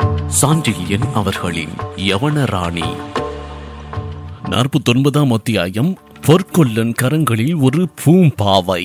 சாண்டில்யன் அவர்களின் யவனராணி நாற்பத்தொன்பதாம் அத்தியாயம் பொற்கொல்லன் கரங்களில் ஒரு பூம்பாவை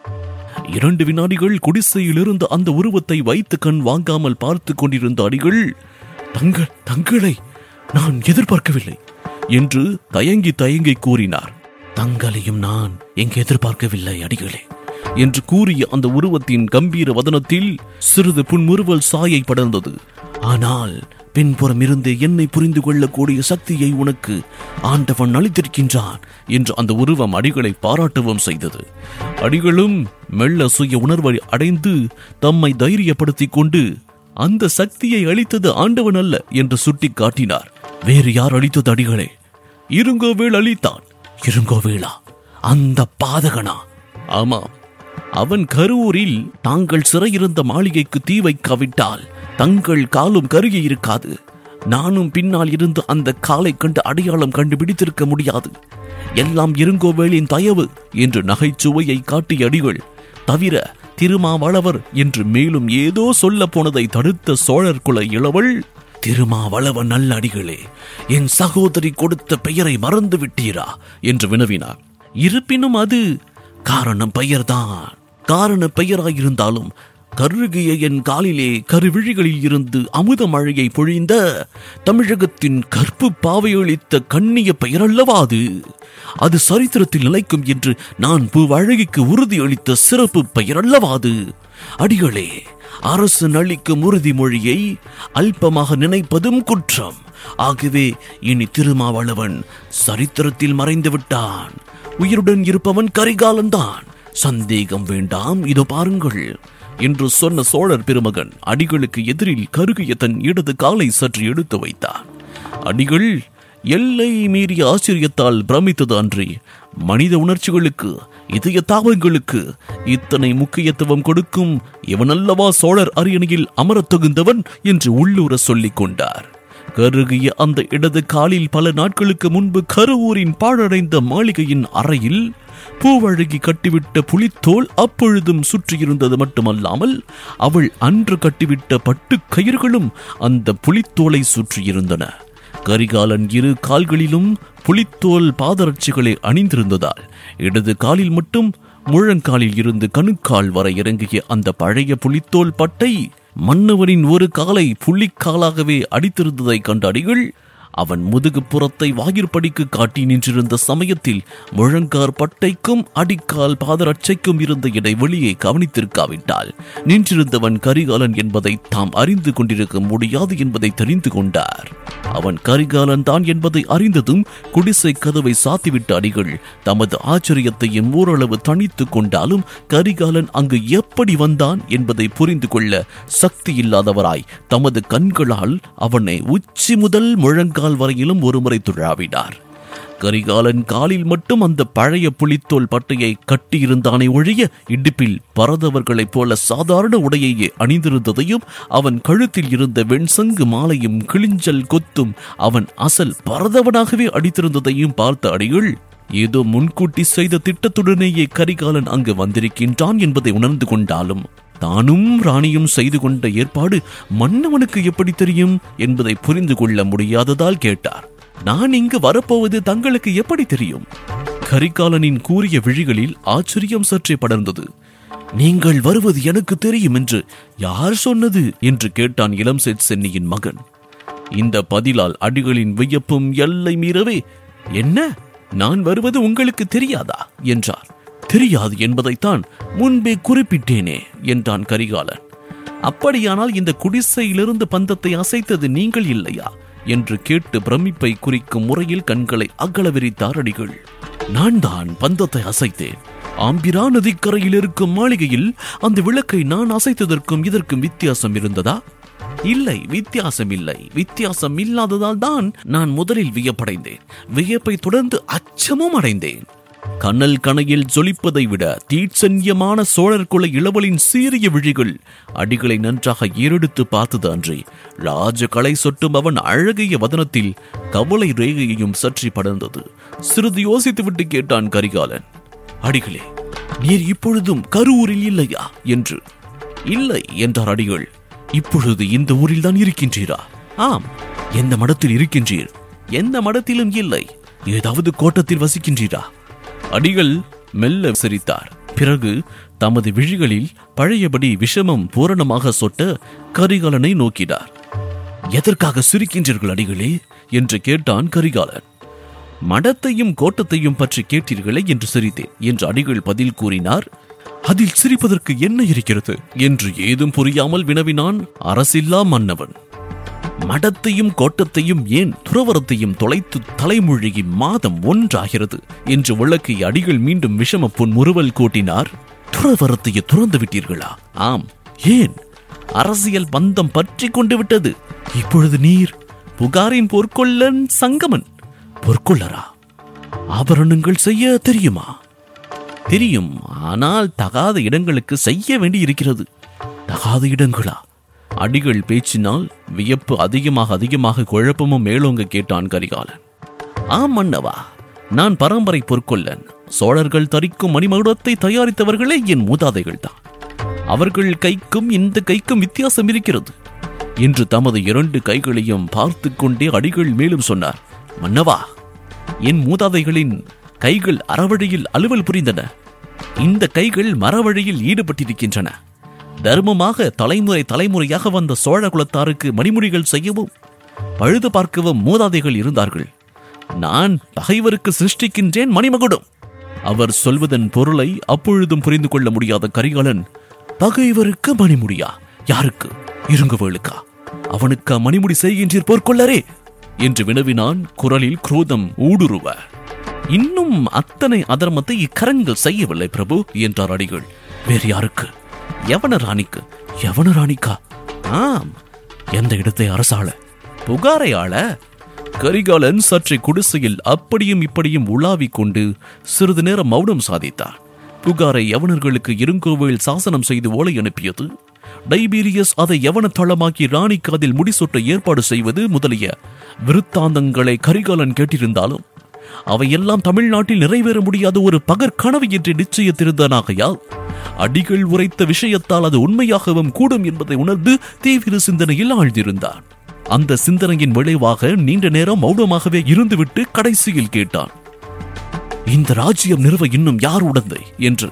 இரண்டு வினாடிகள் குடிசையிலிருந்து அந்த உருவத்தை வைத்து கண் வாங்காமல் பார்த்து கொண்டிருந்த அடிகள் தங்கள் தங்களை நான் எதிர்பார்க்கவில்லை என்று தயங்கி தயங்கி கூறினார் தங்களையும் நான் எங்கு எதிர்பார்க்கவில்லை அடிகளே என்று கூறிய அந்த உருவத்தின் கம்பீர வதனத்தில் சிறிது புன்முறுவல் சாயை படர்ந்தது ஆனால் பின்புறம் இருந்து என்னை புரிந்து கொள்ளக்கூடிய சக்தியை உனக்கு ஆண்டவன் அளித்திருக்கின்றான் என்று அந்த உருவம் அடிகளை பாராட்டவும் செய்தது அடிகளும் மெல்ல சுய உணர்வை அடைந்து தம்மை தைரியப்படுத்திக் கொண்டு அந்த சக்தியை அளித்தது ஆண்டவன் அல்ல என்று சுட்டி காட்டினார் வேறு யார் அளித்தது அடிகளே இருங்கோவேள் அளித்தான் இருங்கோவேளா அந்த பாதகனா ஆமாம் அவன் கரூரில் தாங்கள் சிறையிருந்த மாளிகைக்கு தீ வைக்காவிட்டால் தங்கள் காலும் கருகி இருக்காது நானும் பின்னால் இருந்து அந்த காலை கண்டு அடையாளம் கண்டுபிடித்திருக்க முடியாது எல்லாம் இருங்கோவேளின் தயவு என்று நகைச்சுவையை காட்டிய அடிகள் தவிர திருமாவளவர் என்று மேலும் ஏதோ சொல்ல போனதை தடுத்த சோழர் குல இளவல் திருமாவளவன் நல்ல அடிகளே என் சகோதரி கொடுத்த பெயரை மறந்து விட்டீரா என்று வினவினார் இருப்பினும் அது காரணம் பெயர்தான் காரண பெயராயிருந்தாலும் கருகிய என் காலிலே கருவிழிகளில் இருந்து அமுத மழையை பொழிந்த தமிழகத்தின் கற்பு பாவையளித்த கண்ணிய பெயரல்லவா அது அது சரித்திரத்தில் நிலைக்கும் என்று நான் பூவழகிக்கு உறுதியளித்த சிறப்பு பெயரல்லவா அது அடிகளே அரசு அளிக்கும் உறுதிமொழியை அல்பமாக நினைப்பதும் குற்றம் ஆகவே இனி திருமாவளவன் சரித்திரத்தில் மறைந்து விட்டான் உயிருடன் இருப்பவன் கரிகாலன்தான் சந்தேகம் வேண்டாம் இதோ பாருங்கள் என்று சொன்ன சோழர் பெருமகன் அடிகளுக்கு எதிரில் கருகிய தன் இடது காலை சற்று எடுத்து வைத்தான் அடிகள் எல்லை மீறிய ஆச்சரியத்தால் பிரமித்தது அன்றி மனித உணர்ச்சிகளுக்கு இதய தாவங்களுக்கு இத்தனை முக்கியத்துவம் கொடுக்கும் இவனல்லவா சோழர் அரியணையில் அமரத் தகுந்தவன் என்று உள்ளூர சொல்லிக் கொண்டார் கருகிய அந்த இடது காலில் பல நாட்களுக்கு முன்பு கருவூரின் பாழடைந்த மாளிகையின் அறையில் பூவழகி கட்டிவிட்ட புலித்தோல் அப்பொழுதும் சுற்றியிருந்தது மட்டுமல்லாமல் அவள் அன்று கட்டிவிட்ட பட்டுக் கயிர்களும் அந்த புலித்தோலை சுற்றியிருந்தன கரிகாலன் இரு கால்களிலும் புலித்தோல் பாதரட்சிகளை அணிந்திருந்ததால் இடது காலில் மட்டும் முழங்காலில் இருந்து கணுக்கால் வரை இறங்கிய அந்த பழைய புலித்தோல் பட்டை மன்னவனின் ஒரு காலை புள்ளிக்காலாகவே அடித்திருந்ததை கண்ட அடிகள் அவன் முதுகு புறத்தை வாயிற்படிக்கு காட்டி நின்றிருந்த சமயத்தில் முழங்கார் பட்டைக்கும் அடிக்கால் பாதரட்சைக்கும் இருந்த இடைவெளியை கவனித்திருக்காவிட்டால் நின்றிருந்தவன் கரிகாலன் என்பதை தாம் அறிந்து கொண்டிருக்க முடியாது என்பதை தெரிந்து கொண்டார் அவன் கரிகாலன் தான் என்பதை அறிந்ததும் குடிசை கதவை சாத்திவிட்ட அடிகள் தமது ஆச்சரியத்தையும் ஓரளவு தணித்துக் கொண்டாலும் கரிகாலன் அங்கு எப்படி வந்தான் என்பதை புரிந்து கொள்ள சக்தி இல்லாதவராய் தமது கண்களால் அவனை உச்சி முதல் முழங்கால் வரையிலும் ஒருமுறை துழாவினார் கரிகாலன் காலில் மட்டும் அந்த பழைய புலித்தோல் பட்டையை கட்டியிருந்தானே ஒழிய இடுப்பில் பறந்தவர்களைப் போல சாதாரண உடையையே அணிந்திருந்ததையும் அவன் கழுத்தில் இருந்த வெண்சங்கு மாலையும் கிளிஞ்சல் கொத்தும் அவன் அசல் பரதவனாகவே அடித்திருந்ததையும் பார்த்த அடிகள் ஏதோ முன்கூட்டி செய்த திட்டத்துடனேயே கரிகாலன் அங்கு வந்திருக்கின்றான் என்பதை உணர்ந்து கொண்டாலும் தானும் ராணியும் செய்து கொண்ட ஏற்பாடு மன்னவனுக்கு எப்படி தெரியும் என்பதை புரிந்து கொள்ள முடியாததால் கேட்டார் நான் இங்கு வரப்போவது தங்களுக்கு எப்படி தெரியும் கரிகாலனின் கூறிய விழிகளில் ஆச்சரியம் சற்றே படர்ந்தது நீங்கள் வருவது எனக்கு தெரியும் என்று யார் சொன்னது என்று கேட்டான் இளம் சேட் சென்னியின் மகன் இந்த பதிலால் அடிகளின் வியப்பும் எல்லை மீறவே என்ன நான் வருவது உங்களுக்கு தெரியாதா என்றார் தெரியாது என்பதைத்தான் முன்பே குறிப்பிட்டேனே என்றான் கரிகாலன் அப்படியானால் இந்த குடிசையிலிருந்து பந்தத்தை அசைத்தது நீங்கள் இல்லையா என்று கேட்டு பிரமிப்பை குறிக்கும் முறையில் கண்களை அகல விரித்தார் அடிகள் நான் தான் பந்தத்தை அசைத்தேன் ஆம்பிரா நதிக்கரையில் இருக்கும் மாளிகையில் அந்த விளக்கை நான் அசைத்ததற்கும் இதற்கும் வித்தியாசம் இருந்ததா இல்லை வித்தியாசம் இல்லை வித்தியாசம் இல்லாததால் தான் நான் முதலில் வியப்படைந்தேன் வியப்பை தொடர்ந்து அச்சமும் அடைந்தேன் கண்ணல் கணையில் ஜொலிப்பதை விட தீட்சண்யமான சோழர் குல இளவலின் சீரிய விழிகள் அடிகளை நன்றாக ஏறெடுத்து பார்த்தது அன்றி ராஜ கலை சொட்டும் அவன் அழகிய வதனத்தில் கவலை ரேகையையும் சற்றி படர்ந்தது சிறிது யோசித்துவிட்டு கேட்டான் கரிகாலன் அடிகளே நீர் இப்பொழுதும் கரூரில் இல்லையா என்று இல்லை என்றார் அடிகள் இப்பொழுது இந்த ஊரில் தான் இருக்கின்றீரா ஆம் எந்த மடத்தில் இருக்கின்றீர் எந்த மடத்திலும் இல்லை ஏதாவது கோட்டத்தில் வசிக்கின்றீரா அடிகள் மெல்ல சிரித்தார் பிறகு தமது விழிகளில் பழையபடி விஷமம் பூரணமாக சொட்ட கரிகாலனை நோக்கினார் எதற்காக சிரிக்கின்றீர்கள் அடிகளே என்று கேட்டான் கரிகாலன் மடத்தையும் கோட்டத்தையும் பற்றி கேட்டீர்களே என்று சிரித்தேன் என்று அடிகள் பதில் கூறினார் அதில் சிரிப்பதற்கு என்ன இருக்கிறது என்று ஏதும் புரியாமல் வினவினான் அரசில்லா மன்னவன் மடத்தையும் கோட்டத்தையும் ஏன் துறவரத்தையும் தொலைத்து தலைமொழிகி மாதம் ஒன்றாகிறது என்று விளக்கிய அடிகள் மீண்டும் விஷம பொன் முறுவல் கூட்டினார் துறவரத்தையே துறந்து விட்டீர்களா ஆம் ஏன் அரசியல் பந்தம் பற்றி கொண்டு விட்டது இப்பொழுது நீர் புகாரின் பொற்கொள்ளன் சங்கமன் பொற்கொள்ளரா ஆபரணங்கள் செய்ய தெரியுமா தெரியும் ஆனால் தகாத இடங்களுக்கு செய்ய வேண்டி இருக்கிறது தகாத இடங்களா அடிகள் பேச்சினால் வியப்பு அதிகமாக அதிகமாக குழப்பமும் மேலோங்க கேட்டான் கரிகாலன் ஆம் மன்னவா நான் பரம்பரை பொற்கொள்ளன் சோழர்கள் தரிக்கும் மணிமகுடத்தை தயாரித்தவர்களே என் மூதாதைகள் தான் அவர்கள் கைக்கும் இந்த கைக்கும் வித்தியாசம் இருக்கிறது என்று தமது இரண்டு கைகளையும் பார்த்து கொண்டே அடிகள் மேலும் சொன்னார் மன்னவா என் மூதாதைகளின் கைகள் அறவழியில் அலுவல் புரிந்தன இந்த கைகள் மரவழியில் ஈடுபட்டிருக்கின்றன தர்மமாக தலைமுறை தலைமுறையாக வந்த சோழ குலத்தாருக்கு மணிமுடிகள் செய்யவும் பழுது பார்க்கவும் மூதாதைகள் இருந்தார்கள் நான் பகைவருக்கு சிருஷ்டிக்கின்றேன் மணிமகுடம் அவர் சொல்வதன் பொருளை அப்பொழுதும் புரிந்து கொள்ள முடியாத கரிகாலன் பகைவருக்கு மணிமுடியா யாருக்கு இருங்கவேளுக்கா அவனுக்கு மணிமுடி செய்கின்றீர் போர்க்கொள்ளரே என்று வினவினான் குரலில் குரோதம் ஊடுருவ இன்னும் அத்தனை அதர்மத்தை இக்கரங்கள் செய்யவில்லை பிரபு என்றார் அடிகள் வேறு யாருக்கு யவன ராணிக்கு யவன ராணிக்கா ஆம் எந்த இடத்தை அரசாள புகாரை ஆள கரிகாலன் சற்றே குடிசையில் அப்படியும் இப்படியும் உலாவிக் கொண்டு சிறிது நேரம் மௌனம் சாதித்தார் புகாரை யவனர்களுக்கு இருங்கோவில் சாசனம் செய்து ஓலை அனுப்பியது டைபீரியஸ் அதை யவன தளமாக்கி ராணிக்கு அதில் முடிசூட்ட ஏற்பாடு செய்வது முதலிய விருத்தாந்தங்களை கரிகாலன் கேட்டிருந்தாலும் அவையெல்லாம் தமிழ்நாட்டில் நிறைவேற முடியாத ஒரு பகற்கனவு என்று நிச்சயத்திருந்தனாகையால் அடிகள் உரைத்த விஷயத்தால் அது உண்மையாகவும் கூடும் என்பதை உணர்ந்து தீவிர சிந்தனையில் ஆழ்ந்திருந்தான் அந்த சிந்தனையின் விளைவாக நீண்ட நேரம் மௌனமாகவே இருந்துவிட்டு கடைசியில் கேட்டான் இந்த ராஜ்யம் நிறுவ இன்னும் யார் உடந்தை என்று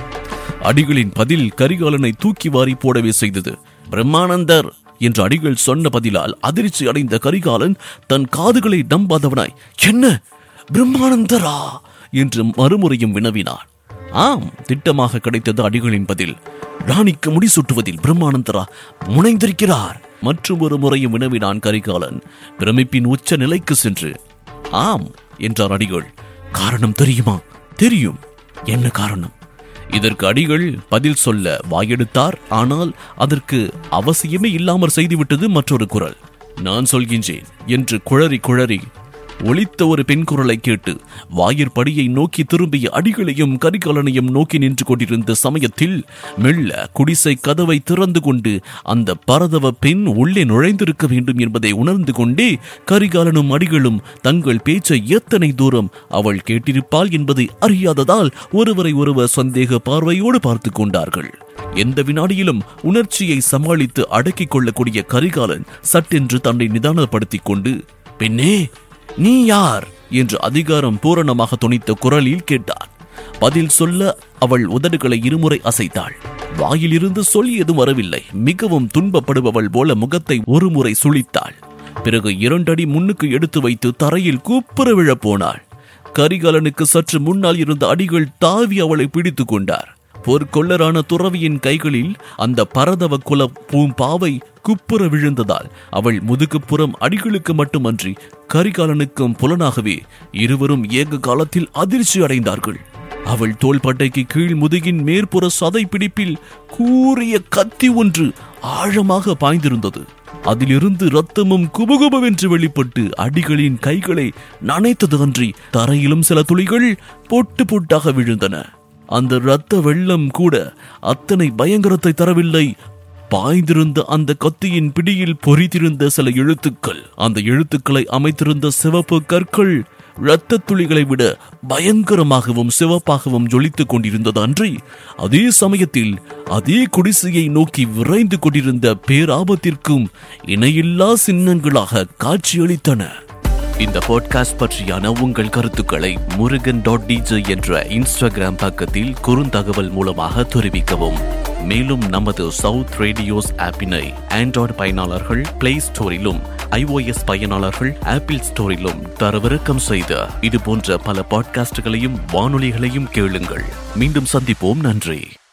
அடிகளின் பதில் கரிகாலனை தூக்கி வாரி போடவே செய்தது பிரம்மானந்தர் என்று அடிகள் சொன்ன பதிலால் அதிர்ச்சி அடைந்த கரிகாலன் தன் காதுகளை நம்பாதவனாய் என்ன பிரம்மானந்தரா என்று மறுமுறையும் வினவினான் ஆம் திட்டமாக கிடைத்தது அடிகளின் பதில் ராணிக்கு முடிசூட்டுவதில் பிரம்மானந்தரா முனைந்திருக்கிறார் மற்றும் ஒரு முறையும் வினவினான் கரிகாலன் பிரமிப்பின் உச்ச நிலைக்கு சென்று ஆம் என்றார் அடிகள் காரணம் தெரியுமா தெரியும் என்ன காரணம் இதற்கு அடிகள் பதில் சொல்ல வாயெடுத்தார் ஆனால் அதற்கு அவசியமே இல்லாமற் செய்துவிட்டது மற்றொரு குரல் நான் சொல்கின்றேன் என்று குழறி குழறி ஒலித்த ஒரு பெண் குரலை கேட்டு வாயிற்படியை நோக்கி திரும்பிய அடிகளையும் கரிகாலனையும் நோக்கி நின்று கொண்டிருந்த சமயத்தில் மெல்ல குடிசை கதவை திறந்து கொண்டு அந்த பரதவ பெண் உள்ளே நுழைந்திருக்க வேண்டும் என்பதை உணர்ந்து கொண்டே கரிகாலனும் அடிகளும் தங்கள் பேச்சை எத்தனை தூரம் அவள் கேட்டிருப்பாள் என்பதை அறியாததால் ஒருவரை ஒருவர் சந்தேக பார்வையோடு பார்த்து கொண்டார்கள் எந்த வினாடியிலும் உணர்ச்சியை சமாளித்து அடக்கிக் கொள்ளக்கூடிய கரிகாலன் சட்டென்று தன்னை நிதானப்படுத்திக் கொண்டு பெண்ணே நீ யார் என்று அதிகாரம் பூரணமாக துணித்த குரலில் கேட்டார் பதில் சொல்ல அவள் உதடுகளை இருமுறை அசைத்தாள் வாயிலிருந்து சொல் எதுவும் வரவில்லை மிகவும் துன்பப்படுபவள் போல முகத்தை ஒருமுறை சுளித்தாள் பிறகு இரண்டடி முன்னுக்கு எடுத்து வைத்து தரையில் கூப்புற விழப் போனாள் கரிகாலனுக்கு சற்று முன்னால் இருந்த அடிகள் தாவி அவளை பிடித்துக் கொண்டார் பொற்கொள்ளரான துறவியின் கைகளில் அந்த பரதவ குல பூம்பாவை குப்புற விழுந்ததால் அவள் முதுகுப்புறம் அடிகளுக்கு மட்டுமன்றி கரிகாலனுக்கும் புலனாகவே இருவரும் ஏக காலத்தில் அதிர்ச்சி அடைந்தார்கள் அவள் தோள்பட்டைக்கு கீழ் முதுகின் மேற்புற சதை பிடிப்பில் கூரிய கத்தி ஒன்று ஆழமாக பாய்ந்திருந்தது அதிலிருந்து ரத்தமும் குபகுபவென்று வெளிப்பட்டு அடிகளின் கைகளை நனைத்தது அன்றி தரையிலும் சில துளிகள் பொட்டு பொட்டாக விழுந்தன அந்த இரத்த வெள்ளம் கூட அத்தனை பயங்கரத்தை தரவில்லை பாய்ந்திருந்த அந்த கத்தியின் பிடியில் பொறித்திருந்த சில எழுத்துக்கள் அந்த எழுத்துக்களை அமைத்திருந்த சிவப்பு கற்கள் இரத்த துளிகளை விட பயங்கரமாகவும் சிவப்பாகவும் ஜொலித்துக் கொண்டிருந்தது அன்றி அதே சமயத்தில் அதே குடிசையை நோக்கி விரைந்து கொண்டிருந்த பேராபத்திற்கும் இணையில்லா சின்னங்களாக காட்சியளித்தன இந்த பாட்காஸ்ட் பற்றியான உங்கள் கருத்துக்களை முருகன் டாட் டிஜே என்ற இன்ஸ்டாகிராம் பக்கத்தில் குறுந்தகவல் மூலமாக தெரிவிக்கவும் மேலும் நமது சவுத் ரேடியோஸ் ஆப்பினை ஆண்ட்ராய்டு பயனாளர்கள் பிளே ஸ்டோரிலும் iOS பயனாளர்கள் ஆப்பிள் ஸ்டோரிலும் தரவிறக்கம் செய்த இது போன்ற பல பாட்காஸ்டுகளையும் வானொலிகளையும் கேளுங்கள் மீண்டும் சந்திப்போம் நன்றி